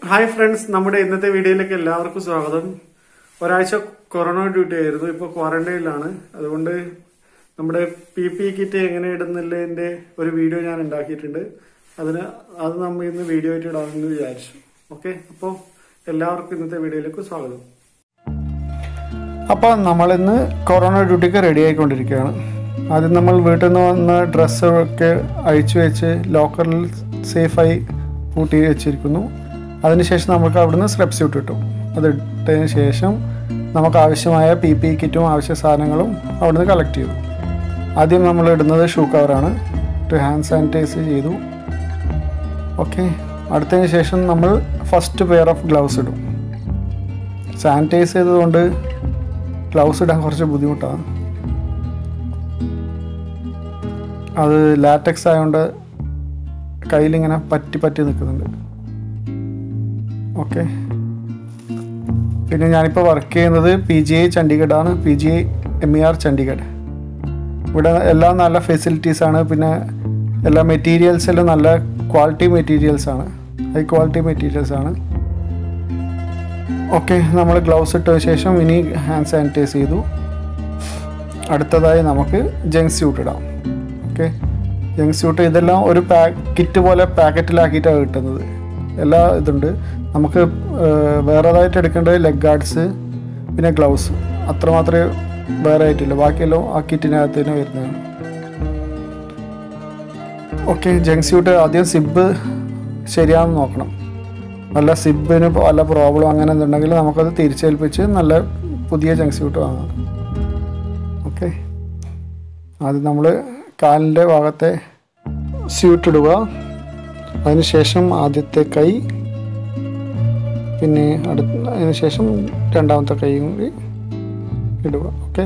hi friends നമ്മുടെ ഇന്നത്തെ വീഡിയോയിലേക്ക് എല്ലാവർക്കും സ്വാഗതം ഒരാഴ്ച കൊറോണ ഡ്യൂട്ടി ആയിരുന്നു ഇപ്പോൾ ക്വാറന്റൈനിലാണ് അതുകൊണ്ട് നമ്മുടെ പി പി കിറ്റ് എങ്ങനെ ഇടുന്നില്ലതിന്റെ ഒരു വീഡിയോ ഞാൻ ഉണ്ടാക്കിയിട്ടുണ്ട് അതിന് അത് നമ്മൾ ഇന്ന് വീഡിയോ ആയിട്ട് ഇടാമെന്ന് വിചാരിച്ചു ഓക്കെ അപ്പോൾ എല്ലാവർക്കും ഇന്നത്തെ വീഡിയോയിലേക്ക് സ്വാഗതം അപ്പോൾ നമ്മളിന്ന് കൊറോണ ഡ്യൂട്ടിക്ക് റെഡി ആയിക്കൊണ്ടിരിക്കുകയാണ് ആദ്യം നമ്മൾ വീട്ടിൽ നിന്ന് വന്ന ഡ്രസ്സൊക്കെ അഴിച്ചു വെച്ച് ലോക്കറിൽ സേഫായി പൂട്ടി വെച്ചിരിക്കുന്നു അതിനുശേഷം നമുക്ക് അവിടുന്ന് സ്ലെപ് സ്യൂട്ട് കിട്ടും അത് ഇട്ടതിന് ശേഷം നമുക്ക് ആവശ്യമായ പി പി കിറ്റും ആവശ്യ സാധനങ്ങളും അവിടുന്ന് കളക്ട് ചെയ്തു ആദ്യം നമ്മൾ ഇടുന്നത് ഷൂ കവറാണ് ഹാൻഡ് സാനിറ്റൈസ് ചെയ്തു ഓക്കെ അടുത്തതിന് ശേഷം നമ്മൾ ഫസ്റ്റ് പെയർ ഓഫ് ഗ്ലൗസ് ഇടും സാനിറ്റൈസ് ചെയ്തതുകൊണ്ട് ഗ്ലൗസ് ഇടാൻ കുറച്ച് ബുദ്ധിമുട്ടാണ് അത് ലാറ്റക്സ് ആയതുകൊണ്ട് കയ്യിലിങ്ങനെ പറ്റി പറ്റി നിൽക്കുന്നുണ്ട് ഓക്കെ പിന്നെ ഞാനിപ്പോൾ വർക്ക് ചെയ്യുന്നത് പി ജി ഐ ചണ്ഡീഗഡാണ് P G I M E R Chandigarh ഇവിടെ എല്ലാം നല്ല ഫെസിലിറ്റീസ് ആണ് പിന്നെ എല്ലാ മെറ്റീരിയൽസിലും നല്ല ക്വാളിറ്റി മെറ്റീരിയൽസ് ആണ് ഹൈ ക്വാളിറ്റി മെറ്റീരിയൽസ് ആണ് ഓക്കെ നമ്മൾ ഗ്ലൗസ് ഇട്ട ശേഷം ഇനി ഹാൻഡ് സാനിറ്റൈസ് ചെയ്തു അടുത്തതായി നമുക്ക് ജങ്ക് സ്യൂട്ട് ഇടാം ഓക്കെ ജങ്ക് സ്യൂട്ട് ഇതെല്ലാം ഒരു പാക്ക് കിറ്റ് പോലെ പാക്കറ്റിലാക്കിയിട്ടാണ് കിട്ടുന്നത് എല്ലാ ഇതുണ്ട് നമുക്ക് വേറേതായിട്ട് എടുക്കേണ്ടത് ലെഗ് ഗാർഡ്സ് പിന്നെ ഗ്ലൗസ് അത്ര മാത്രമേ വേറെ ആയിട്ടില്ല ബാക്കിയെല്ലാം ആ കിറ്റിനകത്ത് തന്നെ വരുന്നതാണ് ഓക്കെ ജങ്ക് സ്യൂട്ട് ആദ്യം സിബ് ശരിയാണെന്ന് നോക്കണം നല്ല സിബിന് വല്ല പ്രോബ്ലം അങ്ങനെ എന്തുണ്ടെങ്കിൽ നമുക്കത് തിരിച്ചേൽപ്പിച്ച് നല്ല പുതിയ ജങ്ക് സ്യൂട്ട് വാങ്ങാം ഓക്കെ ആദ്യം നമ്മൾ കാലിൻ്റെ ഭാഗത്തെ സ്യൂട്ട് ഇടുക അതിനുശേഷം ആദ്യത്തെ കൈ പിന്നെ അടുത്ത അതിന് ശേഷം രണ്ടാമത്തെ കൈ കൂടി ഇടുക ഓക്കെ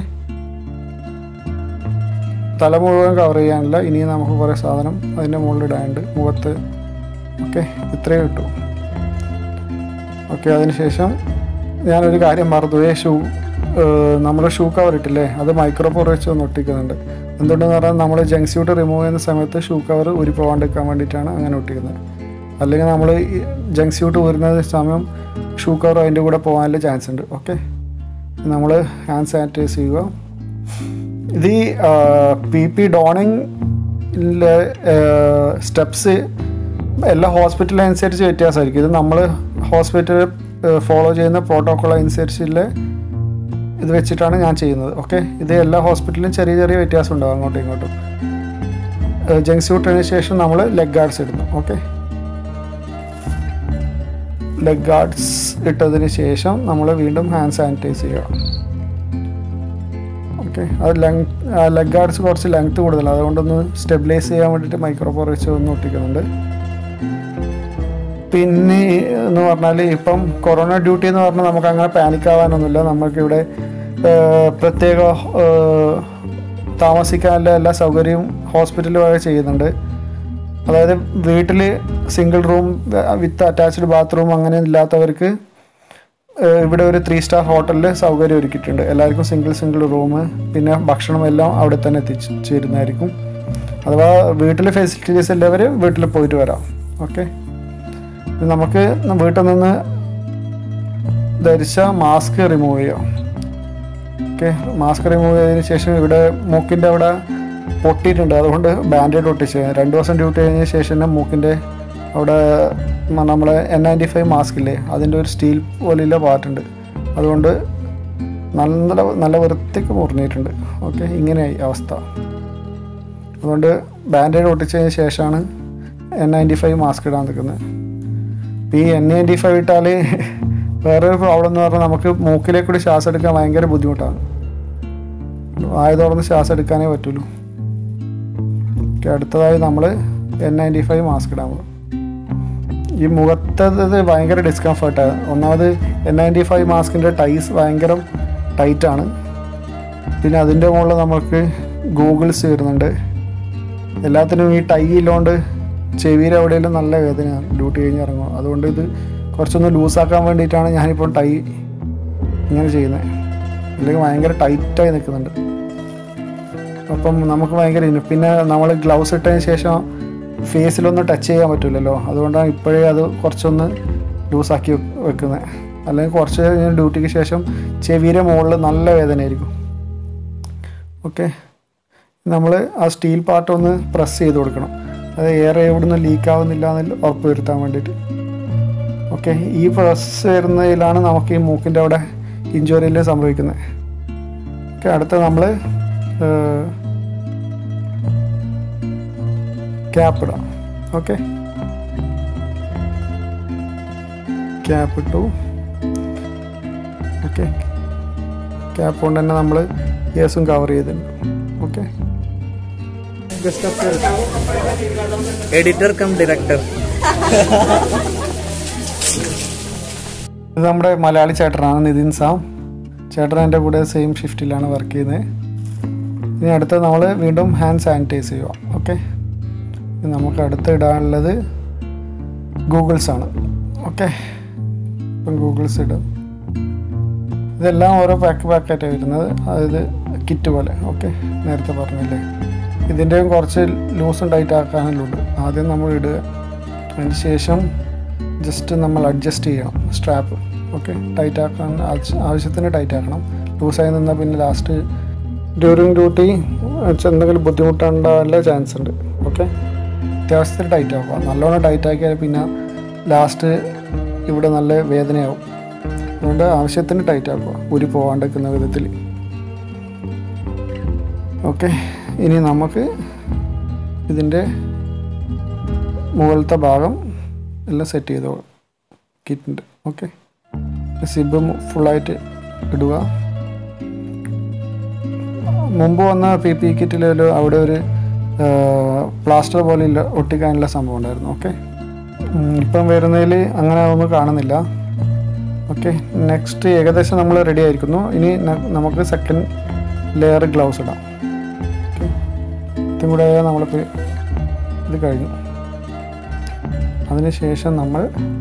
തല മുഴുവൻ കവർ ചെയ്യാനില്ല ഇനി നമുക്ക് കുറേ സാധനം അതിൻ്റെ മുകളിൽ ഇടാനുണ്ട് മുഖത്ത് ഓക്കെ ഇത്രയും ഇട്ടു ഓക്കെ അതിനുശേഷം ഞാനൊരു കാര്യം മറന്നുപോയി ഷൂ നമ്മുടെ ഷൂ കവർ ഇട്ടില്ലേ അത് മൈക്രോ പോർ വെച്ച് ഒന്ന് ഒട്ടിക്കുന്നുണ്ട് എന്തുകൊണ്ടെന്ന് പറഞ്ഞാൽ നമ്മൾ ജങ്ക് സ്യൂട്ട് റിമൂവ് ചെയ്യുന്ന സമയത്ത് ഷൂ കവർ ഉരി പോകാണ്ടിരിക്കാൻ വേണ്ടിയിട്ടാണ് അങ്ങനെ ഒട്ടിക്കുന്നത് അല്ലെങ്കിൽ നമ്മൾ ജങ്ക് സ്യൂട്ട് ഊരുന്ന സമയം ഷൂ കവർ അതിൻ്റെ കൂടെ പോകാനുള്ള ചാൻസ് ഉണ്ട് ഓക്കെ നമ്മൾ ഹാൻഡ് സാനിറ്റൈസ് ചെയ്യുക ഇത് ഈ പി പി ഡോണിങ്ങിലെ സ്റ്റെപ്സ് എല്ലാ ഹോസ്പിറ്റൽ അനുസരിച്ച് വ്യത്യാസമായിരിക്കും ഇത് നമ്മൾ ഹോസ്പിറ്റൽ ഫോളോ ചെയ്യുന്ന പ്രോട്ടോക്കോൾ അനുസരിച്ചുള്ള ഇത് വെച്ചിട്ടാണ് ഞാൻ ചെയ്യുന്നത് ഓക്കെ ഇത് എല്ലാ ഹോസ്പിറ്റലിലും ചെറിയ ചെറിയ വ്യത്യാസം ഉണ്ടാവും അങ്ങോട്ടും ഇങ്ങോട്ടും ജങ്ക് സ്യൂട്ടിന് ശേഷം നമ്മൾ ലെഗ് ഗാർഡ്സ് ഇടുന്നു ഓക്കെ ലെഗ് ഗാർഡ്സ് ഇട്ടതിന് ശേഷം നമ്മൾ വീണ്ടും ഹാൻഡ് സാനിറ്റൈസ് ചെയ്യുക ഓക്കെ അത് ലെങ് ലെഗ് ഗാർഡ്സ് കുറച്ച് ലെങ്ത് കൂടുതലാണ് അതുകൊണ്ടൊന്ന് സ്റ്റെബിലൈസ് ചെയ്യാൻ വേണ്ടിയിട്ട് മൈക്രോപോർ വെച്ച് ഒന്ന് ഒട്ടിക്കുന്നുണ്ട് പിന്നെ എന്ന് പറഞ്ഞാൽ ഇപ്പം കൊറോണ ഡ്യൂട്ടി എന്ന് പറഞ്ഞാൽ നമുക്ക് അങ്ങനെ പാനിക് ആവാനൊന്നുമില്ല നമുക്കിവിടെ പ്രത്യേക താമസിക്കാനുള്ള എല്ലാ സൗകര്യവും ഹോസ്പിറ്റൽ വഴി ചെയ്യുന്നുണ്ട് അതായത് വീട്ടിൽ single room with attached bathroom അങ്ങനെ ഇല്ലാത്തവർക്ക് ഇവിടെ ഒരു ത്രീ സ്റ്റാർ ഹോട്ടലിൽ സൗകര്യം ഒരുക്കിയിട്ടുണ്ട് എല്ലാവർക്കും സിംഗിൾ സിംഗിൾ റൂം പിന്നെ ഭക്ഷണം എല്ലാം അവിടെ തന്നെ എത്തിച്ചേരുന്നതായിരിക്കും അഥവാ വീട്ടിൽ ഫെസിലിറ്റീസ് ഉള്ളവർ വീട്ടിൽ പോയിട്ട് വരാം ഓക്കെ നമുക്ക് വീട്ടിൽ നിന്ന് ധരിച്ച മാസ്ക് റിമൂവ് ചെയ്യാം ഓക്കെ മാസ്ക് റിമൂവ് ചെയ്തതിന് ശേഷം ഇവിടെ മൂക്കിൻ്റെ അവിടെ പൊട്ടിയിട്ടുണ്ട് അതുകൊണ്ട് ബാൻഡേഡ് ഒട്ടിച്ച് രണ്ട് ദിവസം ഡ്യൂട്ടി കഴിഞ്ഞ ശേഷം തന്നെ മൂക്കിൻ്റെ അവിടെ നമ്മളെ എൻ നയൻറ്റി ഫൈവ് മാസ്ക് ഇല്ലേ അതിൻ്റെ ഒരു സ്റ്റീൽ പോലെയുള്ള പാർട്ടുണ്ട് അതുകൊണ്ട് നല്ല നല്ല വൃത്തിക്ക് മുറിഞ്ഞിട്ടുണ്ട് ഓക്കെ ഇങ്ങനെയായി അവസ്ഥ അതുകൊണ്ട് ബാൻഡേഡ് ഒട്ടിച്ചതിന് ശേഷമാണ് എൻ നയൻറ്റി ഫൈവ് മാസ്ക് ഇടാൻ നിൽക്കുന്നത് ഈ എൻ നയൻറ്റി ഫൈവ് ഇട്ടാൽ വേറൊരു പ്രോബ്ലം എന്ന് പറഞ്ഞാൽ നമുക്ക് മൂക്കിലേക്ക് കൂടി ശ്വാസം എടുക്കാൻ ഭയങ്കര ബുദ്ധിമുട്ടാണ് വായ തുറന്ന് ശ്വാസം എടുക്കാനേ പറ്റുള്ളൂ ഓക്കെ അടുത്തതായി നമ്മൾ എൻ നയൻറ്റി ഫൈവ് മാസ്ക് ഇടാൻ പോകും ഈ മുഖത്തത് ഭയങ്കര ഡിസ്കംഫർട്ടാണ് ഒന്നാമത് എൻ നയൻറ്റി ഫൈവ് മാസ്കിൻ്റെ ടൈസ് ഭയങ്കര ടൈറ്റാണ് പിന്നെ അതിൻ്റെ മുകളിൽ നമുക്ക് ഗൂഗിൾസ് വരുന്നുണ്ട് എല്ലാത്തിനും ഈ ടൈ ഇല്ലാണ്ട് ചെവിയിൽ എവിടെയെങ്കിലും നല്ല വേദനയാണ് ഡ്യൂട്ടി കഴിഞ്ഞ് ഇറങ്ങും അതുകൊണ്ട് ഇത് കുറച്ചൊന്ന് ലൂസാക്കാൻ വേണ്ടിയിട്ടാണ് ഞാനിപ്പോൾ ടൈ ഇങ്ങനെ ചെയ്യുന്നത് അല്ലെങ്കിൽ ഭയങ്കര ടൈറ്റായി നിൽക്കുന്നുണ്ട് അപ്പം നമുക്ക് ഭയങ്കര ഇനി- പിന്നെ നമ്മൾ ഗ്ലൗസ് ഇട്ടതിന് ശേഷം ഫേസിലൊന്നും ടച്ച് ചെയ്യാൻ പറ്റില്ലല്ലോ അതുകൊണ്ടാണ് ഇപ്പോഴേ അത് കുറച്ചൊന്ന് ലൂസാക്കി വെക്കുന്നത് അല്ലെങ്കിൽ കുറച്ച് കഴിഞ്ഞ് ഡ്യൂട്ടിക്ക് ശേഷം ചെവിയുടെ മുകളിൽ നല്ല വേദനയായിരിക്കും ഓക്കെ നമ്മൾ ആ സ്റ്റീൽ പാർട്ട് ഒന്ന് പ്രസ് ചെയ്ത് കൊടുക്കണം അത് എയർ എവിടുന്ന് ലീക്ക് ആവുന്നില്ല എന്ന് ഉറപ്പ് വരുത്താൻ വേണ്ടിയിട്ട് ഓക്കെ ഈ പ്രസ് വരുന്നതിലാണ് നമുക്ക് ഈ മൂക്കിൻ്റെ അവിടെ ഇഞ്ചുറിയിൽ സംഭവിക്കുന്നത് ഓക്കെ അടുത്ത നമ്മൾ ക്യാപ്പ് ഇടാം ഓക്കെ ക്യാപ്പ് ഇട്ടു ഓക്കെ ക്യാപ്പ് കൊണ്ട് തന്നെ നമ്മൾ ഇയേഴ്സും കവർ ചെയ്തിട്ടുണ്ട് ഓക്കെ एडिटर कम डायरेक्टर ഇത് നമ്മുടെ മലയാളി ചേട്ടനാണ് നിതിൻ സാം ചേട്ടൻ എൻ്റെ കൂടെ സെയിം ഷിഫ്റ്റിലാണ് വർക്ക് ചെയ്യുന്നത് ഇനി അടുത്ത നമ്മൾ വീണ്ടും ഹാൻഡ് സാനിറ്റൈസ് ചെയ്യുക ഓക്കെ നമുക്ക് അടുത്ത് ഇടാനുള്ളത് ഗൂഗിൾസ് ആണ് ഓക്കെ ഇപ്പം ഗൂഗിൾസ് ഇടും ഇതെല്ലാം ഓരോ പാക്ക് പാക്കായിട്ടാണ് വരുന്നത് അതായത് കിറ്റ് പോലെ ഓക്കെ നേരത്തെ പറഞ്ഞില്ലേ ഇതിൻ്റെയും കുറച്ച് ലൂസും ടൈറ്റ് ആക്കാനെല്ലാം ആദ്യം നമ്മൾ ഇടുക അതിന് ശേഷം ജസ്റ്റ് നമ്മൾ അഡ്ജസ്റ്റ് ചെയ്യണം സ്ട്രാപ്പ് ഓക്കെ ടൈറ്റ് ആക്കാൻ ആവശ്യ- ആവശ്യത്തിന് ടൈറ്റ് ആക്കണം ലൂസായി നിന്നാൽ പിന്നെ ലാസ്റ്റ് ഡ്യൂറിങ് ഡ്യൂട്ടി എന്തെങ്കിലും ബുദ്ധിമുട്ടുണ്ടാവാനുള്ള ചാൻസ് ഉണ്ട് ഓക്കെ അത്യാവശ്യത്തിന് ടൈറ്റ് ആക്കുക നല്ലോണം ടൈറ്റ് ആക്കിയാൽ പിന്നെ ലാസ്റ്റ് ഇവിടെ നല്ല വേദനയാവും അതുകൊണ്ട് ആവശ്യത്തിന് ടൈറ്റ് ആക്കുക ഊരി പോകാണ്ടിരിക്കുന്ന വിധത്തിൽ ഓക്കെ ഇനി നമുക്ക് ഇതിൻ്റെ മുകളിലത്തെ ഭാഗം എല്ലാം സെറ്റ് ചെയ്തോ കിറ്റിൻ്റെ ഓക്കെ സിബ് ഫുള്ളായിട്ട് ഇടുക മുമ്പ് വന്ന പി പി കിറ്റിൽ അവിടെ ഒരു പ്ലാസ്റ്റർ പോലെ ഇല്ല ഒട്ടിക്കാനുള്ള സംഭവം ഉണ്ടായിരുന്നു ഓക്കെ ഇപ്പം വരുന്നതിൽ അങ്ങനെ ഒന്നും കാണുന്നില്ല ഓക്കെ നെക്സ്റ്റ് ഏകദേശം നമ്മൾ റെഡി ആയിരിക്കുന്നു ഇനി ന- നമുക്ക് സെക്കൻഡ് ലെയർ ഗ്ലൗസ് ഇടാം ഓക്കെ ഇതും കൂടെ നമ്മളിപ്പോൾ ഇത് കഴിഞ്ഞു അതിനുശേഷം നമ്മൾ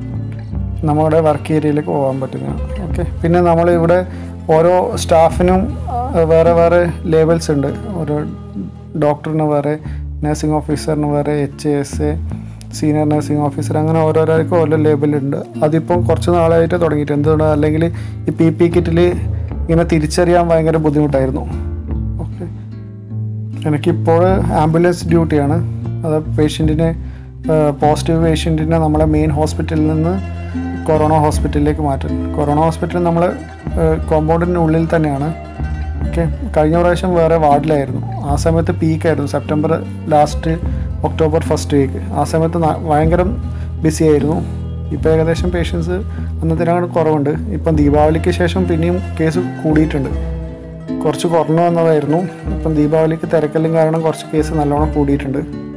നമ്മുടെ വർക്ക് ഏരിയയിലേക്ക് പോകാൻ പറ്റുന്നതാണ് ഓക്കെ പിന്നെ നമ്മൾ ഇവിടെ ഓരോ സ്റ്റാഫിനും ആ, വേറെ വേറെ ലേബൽസ് ഉണ്ട് ഓരോ ഡോക്ടറിന് വേറെ നഴ്സിംഗ് ഓഫീസറിന് വേറെ H S A senior nursing officer അങ്ങനെ ഓരോരോർക്കും ഓരോ ലേബലുണ്ട് അതിപ്പം കുറച്ച് നാളായിട്ട് തുടങ്ങിയിട്ട് എന്തുകൊണ്ട് അല്ലെങ്കിൽ ഈ പി പി കിറ്റിൽ ഇങ്ങനെ തിരിച്ചറിയാൻ ഭയങ്കര ബുദ്ധിമുട്ടായിരുന്നു ഓക്കെ എനിക്കിപ്പോൾ ആംബുലൻസ് ഡ്യൂട്ടിയാണ് അത് പേഷ്യൻറ്റിനെ പോസിറ്റീവ് പേഷ്യൻറ്റിനെ നമ്മളെ മെയിൻ ഹോസ്പിറ്റലിൽ നിന്ന് കൊറോണ ഹോസ്പിറ്റലിലേക്ക് മാറ്റും കൊറോണ ഹോസ്പിറ്റൽ നമ്മൾ കോമ്പൗണ്ടിൻ്റെ ഉള്ളിൽ തന്നെയാണ് ഓക്കെ കഴിഞ്ഞ പ്രാവശ്യം വേറെ വാർഡിലായിരുന്നു ആ സമയത്ത് പീക്കായിരുന്നു September last October first week ആ സമയത്ത് ന- ഭയങ്കര ബിസി ആയിരുന്നു ഇപ്പോൾ ഏകദേശം പേഷ്യൻസ് അന്നത്തിനങ്ങോട്ട് കുറവുണ്ട് ഇപ്പം ദീപാവലിക്ക് ശേഷം പിന്നെയും കേസ് കൂടിയിട്ടുണ്ട് കുറച്ച് കുറഞ്ഞു വന്നതായിരുന്നു ഇപ്പം ദീപാവലിക്ക് തിരക്കെല്ലാം കാരണം കുറച്ച് കേസ് നല്ലോണം കൂടിയിട്ടുണ്ട്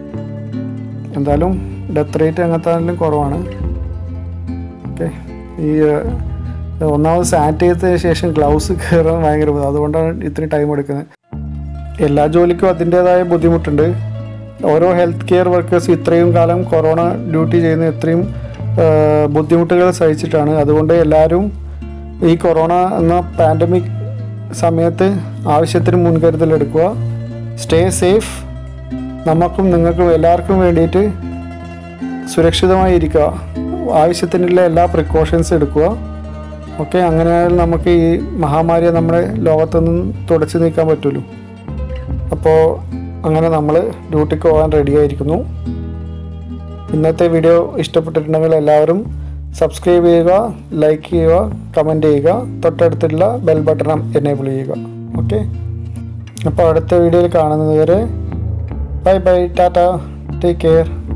എന്തായാലും ഡെത്ത് റേറ്റ് അങ്ങനത്തെ എല്ലാം കുറവാണ് ഓക്കെ ഈ ഏഹ്, ഒന്നാമത് സാനിറ്റൈസ് ചെയ്ത ശേഷം ഗ്ലൗസ് കയറാൻ ഭയങ്കര ബുദ്ധി- അതുകൊണ്ടാണ് ഇത്രയും ടൈം എടുക്കുന്നത് എല്ലാ ജോലിക്കും അതിൻ്റേതായ ബുദ്ധിമുട്ടുണ്ട് ഓരോ ഹെൽത്ത് കെയർ വർക്കേഴ്സ് ഇത്രയും കാലം കൊറോണ ഡ്യൂട്ടി ചെയ്യുന്ന ഇത്രയും ഏഹ്, ബുദ്ധിമുട്ടുകൾ സഹിച്ചിട്ടാണ് അതുകൊണ്ട് എല്ലാവരും ഈ കൊറോണ എന്ന പാൻഡമിക് സമയത്ത് ആവശ്യത്തിന് മുൻകരുതൽ എടുക്കുക സ്റ്റേ സേഫ് നമുക്കും നിങ്ങൾക്കും എല്ലാവർക്കും വേണ്ടിയിട്ട് സുരക്ഷിതമായി ഇരിക്കുക ആവശ്യത്തിനുള്ള എല്ലാ പ്രിക്കോഷൻസ് എടുക്കുക ഓക്കെ അങ്ങനെയായാൽ നമുക്ക് ഈ മഹാമാരിയെ നമ്മുടെ ലോകത്തുനിന്ന് തുടച്ചു നീക്കാൻ പറ്റുമല്ലോ അപ്പോൾ അങ്ങനെ നമ്മൾ ഡ്യൂട്ടിക്ക് പോകാൻ റെഡിയായിരിക്കുന്നു ഇന്നത്തെ വീഡിയോ ഇഷ്ടപ്പെട്ടിട്ടുണ്ടെങ്കിൽ എല്ലാവരും സബ്സ്ക്രൈബ് ചെയ്യുക ലൈക്ക് ചെയ്യുക കമൻറ്റ് ചെയ്യുക തൊട്ടടുത്തുള്ള ബെൽ ബട്ടൺ എനേബിൾ ചെയ്യുക ഓക്കെ അപ്പോൾ അടുത്ത വീഡിയോയിൽ കാണുന്നത് വരെ bye bye tata take care